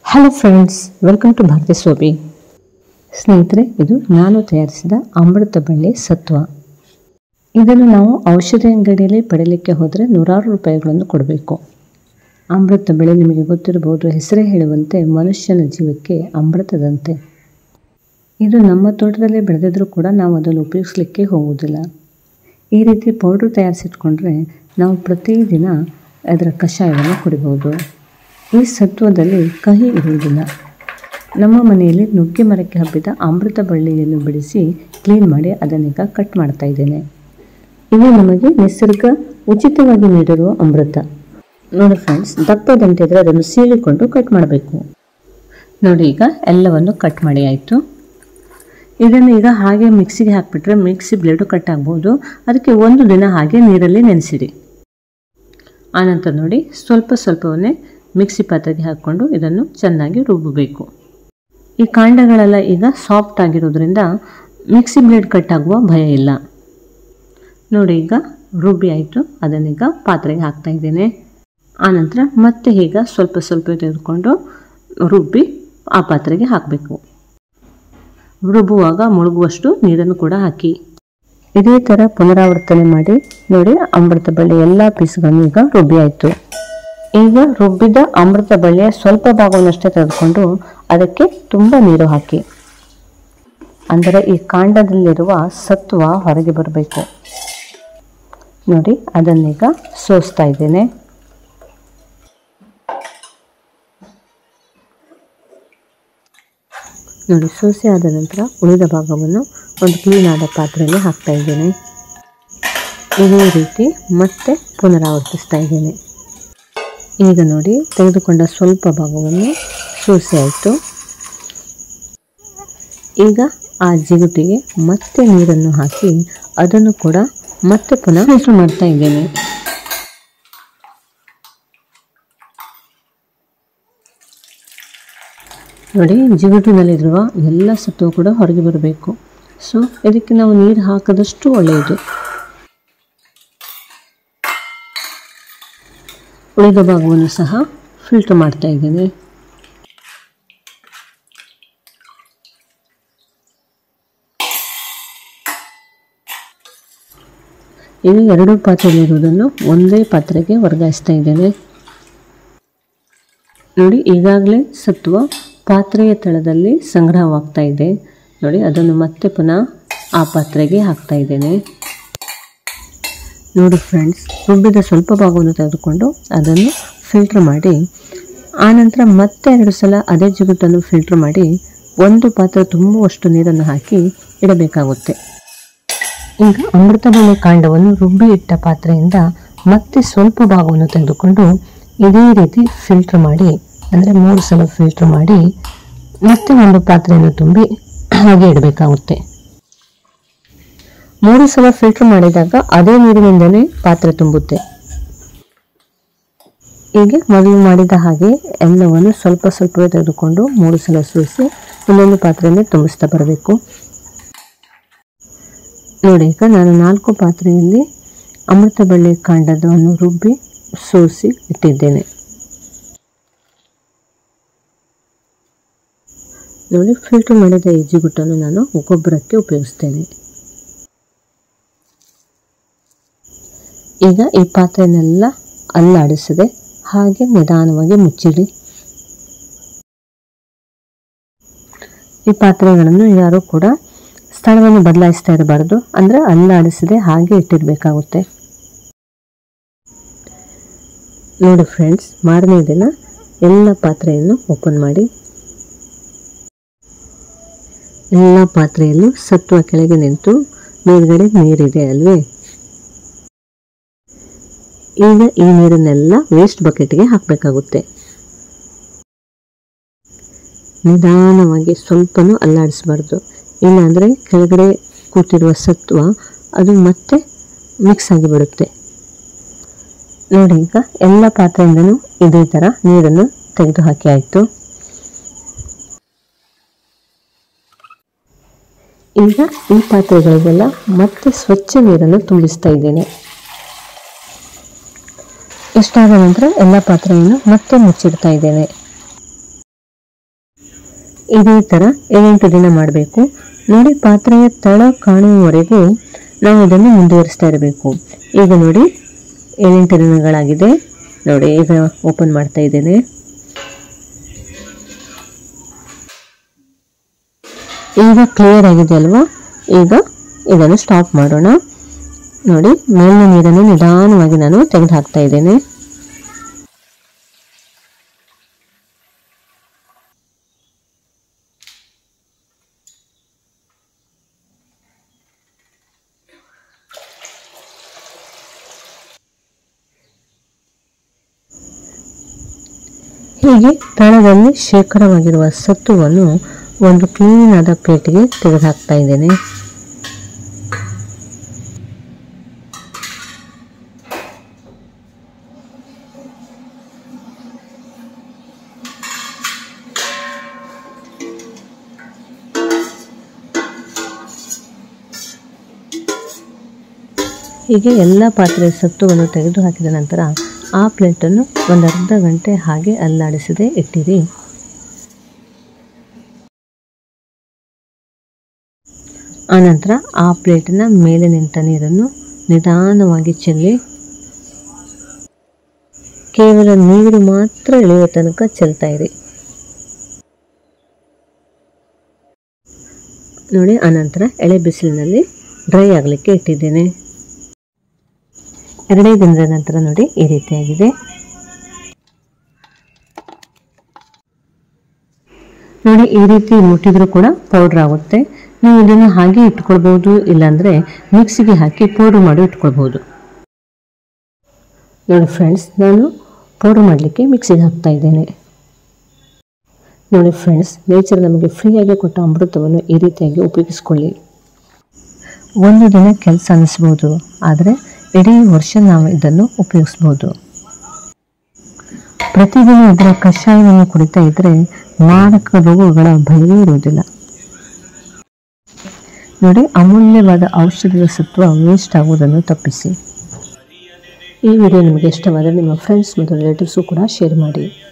hello friends welcome to Bharati Sobi ಸ್ನೇಹಿತರೆ ಇದು ನಾನು ತಯಾರಿಸಿದ ಅಮೃತ ಬಳ್ಳಿ ಸತ್ವ ಇದನ್ನು ನಾವು ಔಷಧಿ ಅಂಗಡಿಯಲ್ಲಿ ಪಡೆಯಲಿಕ್ಕೆ ಹೋದರೆ ನೂರಾರು ರೂಪಾಯಿಗಳನ್ನು ಕೊಡಬೇಕು ಅಮೃತ ಬೆಳೆ ನಿಮಗೆ ಗೊತ್ತಿರಬಹುದು ಹೆಸರೇ ಹೇಳುವಂತೆ ಮನುಷ್ಯನ ಜೀವಕ್ಕೆ ಅಮೃತದಂತೆ ಇದು ನಮ್ಮ ತೋಟದಲ್ಲೇ ಬೆಳೆದಿದ್ರೂ ಕೂಡ ನಾವು ಅದನ್ನು ಉಪಯೋಗಿಸ್ಲಿಕ್ಕೆ ಹೋಗುವುದಿಲ್ಲ ಈ ರೀತಿ ಪೌಡ್ರ್ ತಯಾರಿಸಿಟ್ಕೊಂಡ್ರೆ ನಾವು ಪ್ರತಿದಿನ ಅದರ ಕಷಾಯವನ್ನು ಕುಡಿಬಹುದು ಈ ಸತ್ವದಲ್ಲಿ ಕಹಿ ಇರುವುದಿಲ್ಲ ನಮ್ಮ ಮನೆಯಲ್ಲಿ ನುಗ್ಗೆ ಮರಕ್ಕೆ ಹಬ್ಬಿದ ಅಮೃತ ಬಳ್ಳಿಯನ್ನು ಬಿಡಿಸಿ ಕ್ಲೀನ್ ಮಾಡಿ ಅದನ್ನೀಗ ಕಟ್ ಮಾಡ್ತಾ ಇದ್ದೇನೆ ಇದು ನಮಗೆ ನಿಸರ್ಗ ಉಚಿತವಾಗಿ ನೀಡಿರುವ ಅಮೃತ ನೋಡಿ ಫ್ರೆಂಡ್ಸ್ ದಪ್ಪ ದಂಟೆ ಇದ್ರೆ ಅದನ್ನು ಸೀಳಿಕೊಂಡು ಕಟ್ ಮಾಡಬೇಕು ನೋಡಿ ಈಗ ಎಲ್ಲವನ್ನು ಕಟ್ ಮಾಡಿ ಆಯಿತು ಇದನ್ನು ಈಗ ಹಾಗೆ ಮಿಕ್ಸಿಗೆ ಹಾಕಿಬಿಟ್ರೆ ಮಿಕ್ಸಿ ಬ್ಲೇಡು ಕಟ್ ಆಗ್ಬೋದು ಅದಕ್ಕೆ ಒಂದು ದಿನ ಹಾಗೆ ನೀರಲ್ಲಿ ನೆನೆಸಿಡಿ ಆನಂತರ ನೋಡಿ ಸ್ವಲ್ಪ ಸ್ವಲ್ಪವನ್ನೇ ಮಿಕ್ಸಿ ಪಾತ್ರೆಗೆ ಹಾಕ್ಕೊಂಡು ಇದನ್ನು ಚೆನ್ನಾಗಿ ರುಬ್ಬಬೇಕು ಈ ಕಾಂಡಗಳೆಲ್ಲ ಈಗ ಸಾಫ್ಟ್ ಆಗಿರೋದ್ರಿಂದ ಮಿಕ್ಸಿ ಬ್ಲೇಡ್ ಕಟ್ ಆಗುವ ಭಯ ಇಲ್ಲ ನೋಡಿ ಈಗ ರುಬ್ಬಿ ಆಯಿತು ಅದನ್ನೀಗ ಪಾತ್ರೆಗೆ ಹಾಕ್ತಾ ಇದ್ದೇನೆ ಆನಂತರ ಮತ್ತೆ ಈಗ ಸ್ವಲ್ಪ ಸ್ವಲ್ಪ ತೆಗೆದುಕೊಂಡು ರುಬ್ಬಿ ಆ ಪಾತ್ರೆಗೆ ಹಾಕಬೇಕು ರುಬ್ಬುವಾಗ ಮುಳುಗುವಷ್ಟು ನೀರನ್ನು ಕೂಡ ಹಾಕಿ ಇದೇ ಥರ ಪುನರಾವರ್ತನೆ ಮಾಡಿ ನೋಡಿ ಅಮೃತ ಬಳ್ಳಿ ಎಲ್ಲ ಪೀಸ್ಗಳನ್ನು ಈಗ ರುಬ್ಬಿ ಆಯಿತು ಈಗ ರುಬ್ಬಿದ ಅಮೃತ ಬಳ್ಳಿಯ ಸ್ವಲ್ಪ ಭಾಗವನ್ನಷ್ಟೇ ತೆಗೆದುಕೊಂಡು ಅದಕ್ಕೆ ತುಂಬ ನೀರು ಹಾಕಿ ಅಂದರೆ ಈ ಕಾಂಡದಲ್ಲಿರುವ ಸತ್ವ ಹೊರಗೆ ಬರಬೇಕು ನೋಡಿ ಅದನ್ನೀಗ ಸೋಸ್ತಾ ಇದ್ದೇನೆ ನೋಡಿ ಸೋಸೆ ಆದ ನಂತರ ಉಳಿದ ಭಾಗವನ್ನು ಒಂದು ಕ್ಲೀನ್ ಆದ ಪಾತ್ರೆಯಲ್ಲಿ ಹಾಕ್ತಾ ಇದ್ದೇನೆ ಇದೇ ರೀತಿ ಮತ್ತೆ ಪುನರಾವರ್ತಿಸ್ತಾ ಇದ್ದೇನೆ ಈಗ ನೋಡಿ ತೆಗೆದುಕೊಂಡ ಸ್ವಲ್ಪ ಭಾಗವನ್ನು ಸೋಸೆ ಆಯಿತು ಈಗ ಆ ಜಿಗುಟಿಗೆ ಮತ್ತೆ ನೀರನ್ನು ಹಾಕಿ ಅದನ್ನು ಕೂಡ ಮತ್ತೆ ಪುನಃ ಮಿಶ್ರ ಮಾಡ್ತಾ ಇದ್ದೇನೆ ನೋಡಿ ಜಿಗುಟಿನಲ್ಲಿರುವ ಎಲ್ಲ ಸತ್ವ ಕೂಡ ಹೊರಗೆ ಬರಬೇಕು ಸೊ ಇದಕ್ಕೆ ನಾವು ನೀರು ಹಾಕದಷ್ಟು ಒಳ್ಳೆಯದು ಉಳಿದ ಭಾಗವನ್ನು ಸಹ ಫಿಲ್ಟರ್ ಮಾಡ್ತಾ ಇದ್ದೇನೆ ಈಗ ಎರಡು ಪಾತ್ರೆಯಲ್ಲಿರುವುದನ್ನು ಒಂದೇ ಪಾತ್ರೆಗೆ ವರ್ಗಾಯಿಸ್ತಾ ಇದ್ದೇನೆ ನೋಡಿ ಈಗಾಗಲೇ ಸತ್ವ ಪಾತ್ರೆಯ ತಳದಲ್ಲಿ ಸಂಗ್ರಹವಾಗ್ತಾ ಇದೆ ನೋಡಿ ಅದನ್ನು ಮತ್ತೆ ಪುನಃ ಆ ಪಾತ್ರೆಗೆ ಹಾಕ್ತಾ ಇದ್ದೇನೆ ನೋಡಿ ಫ್ರೆಂಡ್ಸ್ ರುಬ್ಬಿದ ಸ್ವಲ್ಪ ಭಾಗವನ್ನು ತೆಗೆದುಕೊಂಡು ಅದನ್ನು ಫಿಲ್ಟರ್ ಮಾಡಿ ಆನಂತರ ಮತ್ತೆ ಎರಡು ಸಲ ಅದೇ ಜಿಗುಟನ್ನು ಫಿಲ್ಟರ್ ಮಾಡಿ ಒಂದು ಪಾತ್ರೆ ತುಂಬುವಷ್ಟು ನೀರನ್ನು ಹಾಕಿ ಇಡಬೇಕಾಗುತ್ತೆ ಈಗ ಅಮೃತಬಳ್ಳಿ ಕಾಂಡವನ್ನು ರುಬ್ಬಿ ಇಟ್ಟ ಪಾತ್ರೆಯಿಂದ ಮತ್ತೆ ಸ್ವಲ್ಪ ಭಾಗವನ್ನು ತೆಗೆದುಕೊಂಡು ಇದೇ ರೀತಿ ಫಿಲ್ಟರ್ ಮಾಡಿ ಅಂದರೆ ಮೂರು ಸಲ ಫಿಲ್ಟರ್ ಮಾಡಿ ಮತ್ತೆ ಒಂದು ಪಾತ್ರೆಯನ್ನು ತುಂಬಿ ಹಾಗೆ ಇಡಬೇಕಾಗುತ್ತೆ ಮೂರು ಸಲ ಫಿಲ್ಟರ್ ಮಾಡಿದಾಗ ಅದೇ ನೀರಿನಿಂದಲೇ ಪಾತ್ರೆ ತುಂಬುತ್ತೆ ಹೀಗೆ ಮೊದಲು ಮಾಡಿದ ಹಾಗೆ ಎಲ್ಲವನ್ನು ಸ್ವಲ್ಪ ಸ್ವಲ್ಪವೇ ತೆಗೆದುಕೊಂಡು ಮೂರು ಸಲ ಸೋಸಿ ಇನ್ನೊಂದು ಪಾತ್ರೆಯಲ್ಲಿ ತುಂಬಿಸ್ತಾ ಬರಬೇಕು ನೋಡಿ ಈಗ ನಾನು ನಾಲ್ಕು ಪಾತ್ರೆಯಲ್ಲಿ ಅಮೃತ ಬಳ್ಳಿ ಕಾಂಡದವನ್ನು ರುಬ್ಬಿ ಸೋಸಿ ಇಟ್ಟಿದ್ದೇನೆ ನೋಡಿ ಫಿಲ್ಟರ್ ಮಾಡಿದ ಈ ಜಿಗುಟನ್ನು ನಾನು ಗೊಬ್ಬರಕ್ಕೆ ಉಪಯೋಗಿಸ್ತೇನೆ ಈಗ ಈ ಪಾತ್ರೆನೆಲ್ಲ ಅಲ್ಲಾಡಿಸದೆ ಹಾಗೆ ನಿಧಾನವಾಗಿ ಮುಚ್ಚಿಡಿ ಈ ಪಾತ್ರೆಗಳನ್ನು ಯಾರು ಕೂಡ ಸ್ಥಳವನ್ನು ಬದಲಾಯಿಸ್ತಾ ಇರಬಾರ್ದು ಅಂದರೆ ಅಲ್ಲಾಡಿಸದೆ ಹಾಗೆ ಇಟ್ಟಿರಬೇಕಾಗುತ್ತೆ ನೋಡಿ ಫ್ರೆಂಡ್ಸ್ ಮಾರನೇ ದಿನ ಎಲ್ಲ ಪಾತ್ರೆಯನ್ನು ಓಪನ್ ಮಾಡಿ ಎಲ್ಲ ಪಾತ್ರೆಯಲ್ಲೂ ಸತ್ವ ಕೆಳಗೆ ನಿಂತು ಮೇಲ್ಗಡೆ ನೀರಿದೆ ಅಲ್ವೇ ಈಗ ಈ ನೀರನ್ನೆಲ್ಲ ವೇಸ್ಟ್ ಬಕೆಟ್ಗೆ ಹಾಕಬೇಕಾಗುತ್ತೆ ನಿಧಾನವಾಗಿ ಸ್ವಲ್ಪನೂ ಅಲ್ಲಾಡಿಸಬಾರ್ದು ಇಲ್ಲಾಂದರೆ ಕೆಳಗಡೆ ಕೂತಿರುವ ಸತ್ವ ಅದು ಮತ್ತೆ ಮಿಕ್ಸ್ ಆಗಿಬಿಡುತ್ತೆ ನೋಡಿ ಈಗ ಎಲ್ಲ ಪಾತ್ರೆಯಿಂದನೂ ಇದೇ ಥರ ನೀರನ್ನು ತೆಗೆದು ಹಾಕಿ ಆಯಿತು ಈಗ ಈ ಪಾತ್ರೆಗಳಿಗೆಲ್ಲ ಮತ್ತೆ ಸ್ವಚ್ಛ ನೀರನ್ನು ತುಂಬಿಸ್ತಾ ಇದ್ದೇನೆ ಇಷ್ಟಾದ ನಂತರ ಎಲ್ಲ ಪಾತ್ರೆಯನ್ನು ಮತ್ತೆ ಮುಚ್ಚಿಡ್ತಾ ಇದ್ದೇನೆ ಇದೇ ಥರ ಏಳೆಂಟು ದಿನ ಮಾಡಬೇಕು ನೋಡಿ ಪಾತ್ರೆಯ ತಳ ಕಾಣುವವರೆಗೂ ನಾವು ಇದನ್ನು ಮುಂದುವರಿಸ್ತಾ ಇರಬೇಕು ಈಗ ನೋಡಿ ಏಳೆಂಟು ದಿನಗಳಾಗಿದೆ ನೋಡಿ ಈಗ ಓಪನ್ ಮಾಡ್ತಾ ಇದ್ದೇನೆ ಈಗ ಕ್ಲಿಯರ್ ಆಗಿದೆ ಅಲ್ವಾ ಈಗ ಇದನ್ನು ಸ್ಟಾಪ್ ಮಾಡೋಣ ನೋಡಿ ಮೇಲಿನ ನೀರನ್ನು ನಿಧಾನವಾಗಿ ನಾನು ತೆಗೆದು ಹಾಕ್ತಾ ಇದ್ದೇನೆ ಹೀಗೆ ತಳದಲ್ಲಿ ಶೇಖರವಾಗಿರುವ ಸತ್ತುವನ್ನು ಒಂದು ಕ್ಲೀನ್ ಆದ ಪ್ಲೇಟ್ಗೆ ತೆಗೆದುಹಾಕ್ತಾ ಇದ್ದೇನೆ ಹೀಗೆ ಎಲ್ಲ ಪಾತ್ರೆ ಸತ್ತುವನ್ನು ತೆಗೆದು ಹಾಕಿದ ನಂತರ ಆ ಪ್ಲೇಟನ್ನು ಒಂದು ಅರ್ಧ ಗಂಟೆ ಹಾಗೆ ಅಲ್ಲಾಡಿಸದೆ ಇಟ್ಟಿರಿ ಆನಂತರ ಆ ಪ್ಲೇಟಿನ ಮೇಲೆ ನಿಂತ ನೀರನ್ನು ನಿಧಾನವಾಗಿ ಚೆಲ್ಲಿ ಕೇವಲ ನೀರು ಮಾತ್ರ ಇಳಿಯುವ ತನಕ ಚೆಲ್ತಾ ಇರಿ ನೋಡಿ ಆನಂತರ ಎಳೆ ಬಿಸಿಲಿನಲ್ಲಿ ಡ್ರೈ ಆಗಲಿಕ್ಕೆ ಇಟ್ಟಿದ್ದೇನೆ ಎರಡೇ ದಿನದ ನಂತರ ನೋಡಿ ಈ ರೀತಿಯಾಗಿದೆ ನೋಡಿ ಈ ರೀತಿ ಮುಟ್ಟಿದ್ರೂ ಕೂಡ ಪೌಡ್ರ್ ಆಗುತ್ತೆ ನೀವು ಇದನ್ನು ಹಾಗೆ ಇಟ್ಕೊಳ್ಬಹುದು ಇಲ್ಲಾಂದ್ರೆ ಮಿಕ್ಸಿಗೆ ಹಾಕಿ ಪೌಡ್ರ್ ಮಾಡಿ ಇಟ್ಕೊಳ್ಬಹುದು ನೋಡಿ ಫ್ರೆಂಡ್ಸ್ ನಾನು ಪೌಡ್ರ್ ಮಾಡಲಿಕ್ಕೆ ಮಿಕ್ಸಿಗೆ ಹಾಕ್ತಾ ಇದ್ದೇನೆ ನೋಡಿ ಫ್ರೆಂಡ್ಸ್ ನೇಚರ್ ನಮಗೆ ಫ್ರೀಯಾಗಿ ಕೊಟ್ಟ ಅಮೃತವನ್ನು ಈ ರೀತಿಯಾಗಿ ಉಪಯೋಗಿಸ್ಕೊಳ್ಳಿ ಒಂದು ದಿನ ಕೆಲಸ ಅನ್ನಿಸ್ಬೋದು ಆದರೆ ಇಡೀ ವರ್ಷ ನಾವು ಇದನ್ನು ಉಪಯೋಗಿಸ್ಬೋದು ಪ್ರತಿದಿನ ಇದರ ಕಷಾಯವನ್ನು ಕುಡಿತಾ ಇದ್ರೆ ಮಾರಕ ರೋಗಗಳ ಭಯವೇ ಇರುವುದಿಲ್ಲ ನೋಡಿ ಅಮೂಲ್ಯವಾದ ಔಷಧದ ಸತ್ವ ವೇಸ್ಟ್ ಆಗುವುದನ್ನು ತಪ್ಪಿಸಿ ಈ ವಿಡಿಯೋ ನಿಮಗೆ ಇಷ್ಟವಾದರೆ ನಿಮ್ಮ ಫ್ರೆಂಡ್ಸ್ ಮತ್ತು ರಿಲೇಟಿವ್ಸು ಕೂಡ ಶೇರ್ ಮಾಡಿ